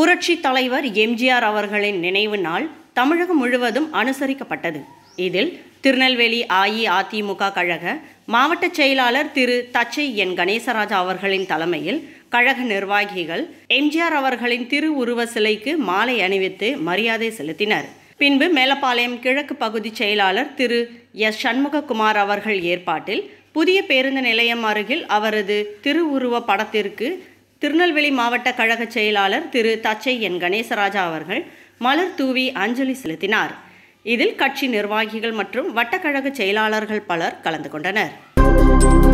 புரட்சி தலைவர் எம்ஜிஆர் அவர்களின் நினைவு நாள் தமிழகம் முழுவதும் அனுசரிக்கப்பட்டது இதில் திருநெல்வேலி அஇஅதிமுக கழக மாவட்ட செயலாளர் திரு தச்சை என் கணேசராஜா அவர்களின் தலைமையில் கழக நிர்வாகிகள் எம்ஜிஆர் அவர்களின் திருவுருவ சிலைக்கு மாலை அணிவித்து மரியாதை செலுத்தினர் பின்பு மேலப்பாளையம் கிழக்கு பகுதி செயலாளர் திரு எஸ் சண்முககுமார் அவர்கள் ஏற்பாட்டில் புதிய பேருந்து நிலையம் அருகில் அவரது திருவுருவ படத்திற்கு திருநெல்வேலி மாவட்ட கழக செயலாளர் திரு தச்சை என் கணேசராஜா அவர்கள் மலர் தூவி அஞ்சலி செலுத்தினார் இதில் கட்சி நிர்வாகிகள் மற்றும் வட்டக்கழக செயலாளர்கள் பலர் கலந்து கொண்டனர்